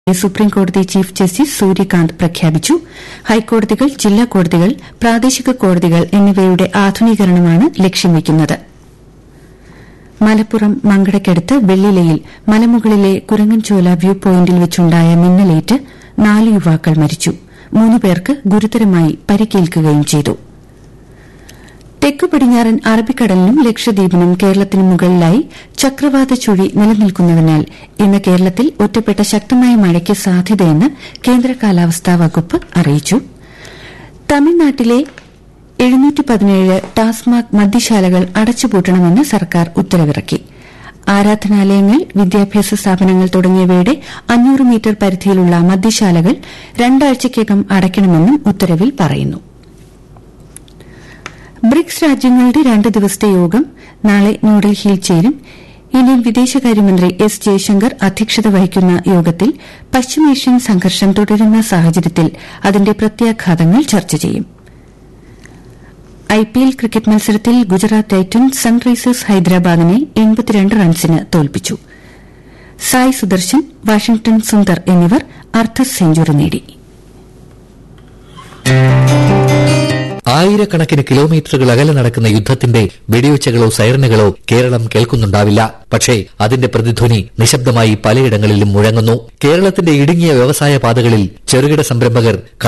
സുപ്രീംകോടതി chief justice Suryakant പ്രഖ്യാപിച്ചു ഹൈക്കോടതികൾ ജില്ലാ കോടതികൾ പ്രാദേശിക കോടതികൾ എന്നിവയുടെ ആധുനീകരണമാണ് ലക്ഷ്യം വയ്ക്കുന്നത് മലപ്പുറം മങ്കടയ്ക്കടുത്ത് വെള്ളിലയിൽ മലമുകളിലെ കുരങ്ങൻചോല വ്യൂ പോയിന്റിൽ വെച്ചുണ്ടായ മിന്നലേറ്റ് നാല് യുവാക്കൾ മരിച്ചു മൂന്ന് പേർക്ക് ഗുരുതരമായി പരിക്കേൽക്കുകയും ചെയ്തു തെക്ക് പടിഞ്ഞാറൻ അറബിക്കടലിനും ലക്ഷദ്വീപിനും കേരളത്തിനും മുകളിലായി ചക്രവാത ചുഴി നിലനിൽക്കുന്നതിനാൽ ഇന്ന് കേരളത്തിൽ ഒറ്റപ്പെട്ട ശക്തമായ മഴയ്ക്ക് സാധ്യതയെന്ന് കേന്ദ്ര കാലാവസ്ഥാ വകുപ്പ് അറിയിച്ചു തമിഴ്നാട്ടിലെ ടാസ്മാക് മദ്യശാലകൾ അടച്ചുപൂട്ടണമെന്ന് സർക്കാർ ഉത്തരവിറക്കി ആരാധനാലയങ്ങൾ വിദ്യാഭ്യാസ സ്ഥാപനങ്ങൾ തുടങ്ങിയവയുടെ അഞ്ഞൂറ് മീറ്റർ പരിധിയിലുള്ള മദ്യശാലകൾ രണ്ടാഴ്ചയ്ക്കകം അടയ്ക്കണമെന്നും ഉത്തരവിൽ പറയുന്നു ബ്രിക്സ് രാജ്യങ്ങളുടെ രണ്ട് ദിവസത്തെ യോഗം നാളെ ന്യൂഡൽഹിയിൽ ചേരും ഇന്ത്യൻ വിദേശകാര്യമന്ത്രി എസ് ജയശങ്കർ അധ്യക്ഷത വഹിക്കുന്ന യോഗത്തിൽ പശ്ചിമേഷ്യൻ സംഘർഷം തുടരുന്ന സാഹചര്യത്തിൽ അതിന്റെ പ്രത്യാഘാതങ്ങൾ ചർച്ച ചെയ്യും ഐപിഎൽ ക്രിക്കറ്റ് മത്സരത്തിൽ ഗുജറാത്ത് ടൈറ്റൻസ് സൺറൈസേഴ്സ് ഹൈദരാബാദിനെ റൺസിന് തോൽപ്പിച്ചു സായ് സുദർശൻ വാഷിംഗ്ടൺ സുന്ദർ എന്നിവർ അർദ്ധ സെഞ്ചുറി നേടി ആയിരക്കണക്കിന് കിലോമീറ്ററുകൾ അകലെ നടക്കുന്ന യുദ്ധത്തിന്റെ വെടിയൊച്ചകളോ സൈറനുകളോ കേരളം കേൾക്കുന്നുണ്ടാവില്ല പക്ഷേ അതിന്റെ പ്രതിധ്വനി നിശബ്ദമായി പലയിടങ്ങളിലും മുഴങ്ങുന്നു കേരളത്തിന്റെ ഇടുങ്ങിയ വ്യവസായ പാതകളിൽ ചെറുകിട സംരംഭകർ